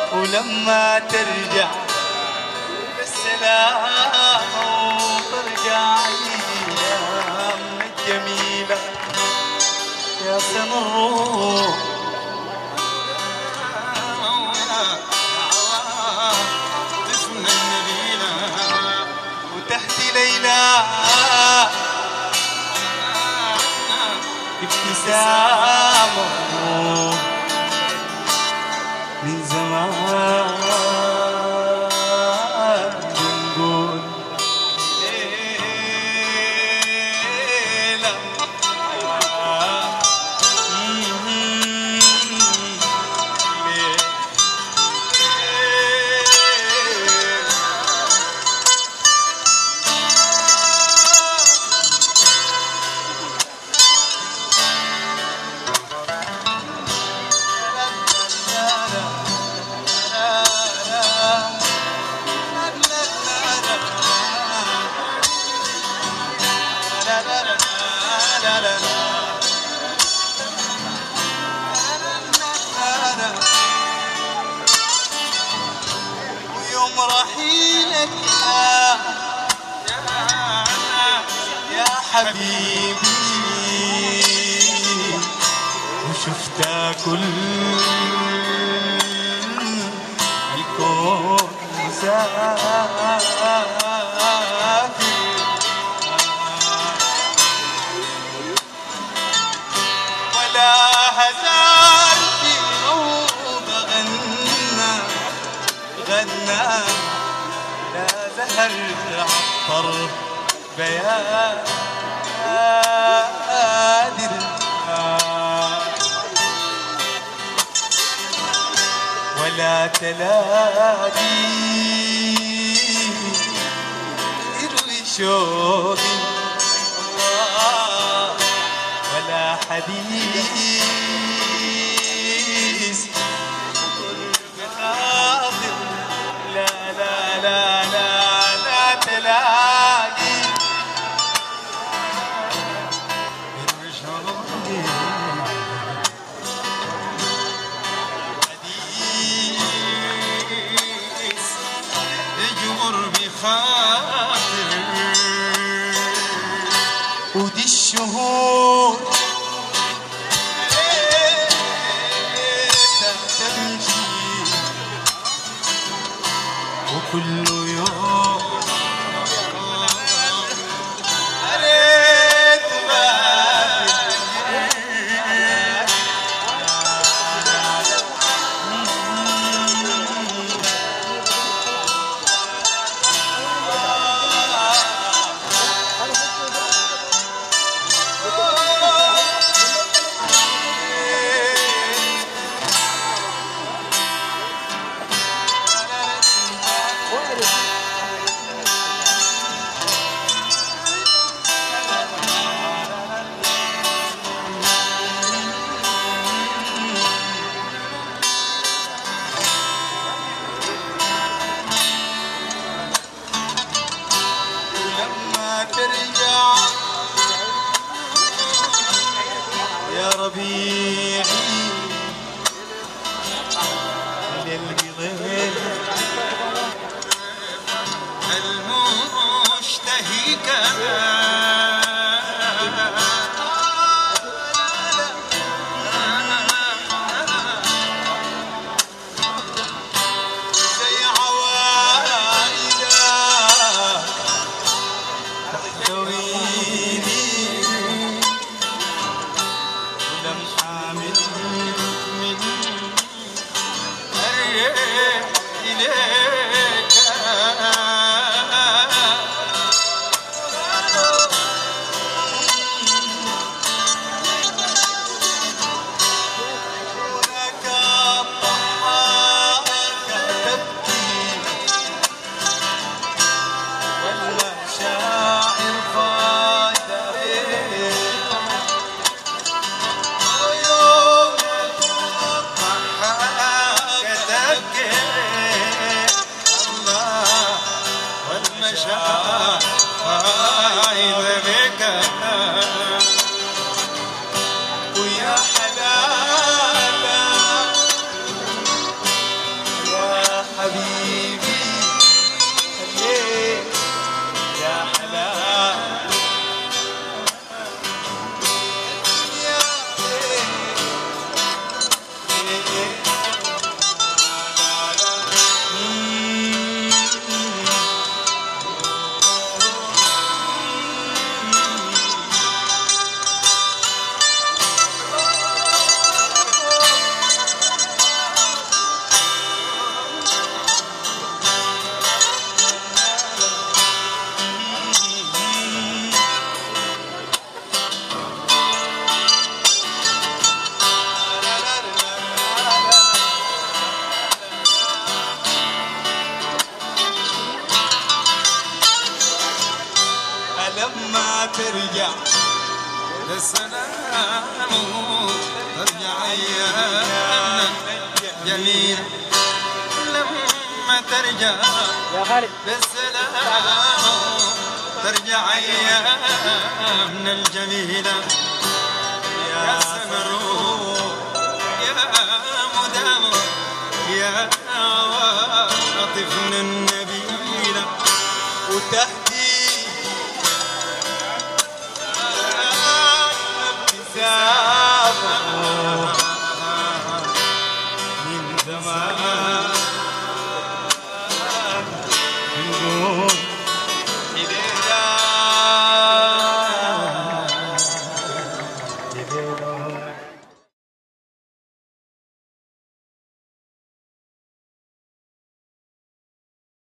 ولما ترجع بالسلامة وترجع أيامنا الجميلة يا سن الروح اسمنا النبيلة وتحت ليلى ابتسامة من زمان بنقول ليلى ويوم رحيلك يا يا حبيبي وشفت كل الكون مسافر ولا هزار في روضة غنى غنى لا زهر عطر بيادر ولا تلاقي يروي شوقي الله ولا حديث بخاطر لا لا لا لا لا تلاقي حديث يجبر بخاطر ودي الشهور تمشي وكل يوم قريت ولما ترجع يا ربيعي للقلب المشتهي كان زي عوايدك تحتويني ولمحة من من أريح إليك لك الضحاك تبكي ولا شاعر فات بيك ويوم حقك تبكي ترجع للسلام ترجع أيامنا جميلة لما ترجع يا خالد بالسلام ترجع أيامنا الجميلة يا سمر يا مدام يا عاطفنا النبيلة وتهدى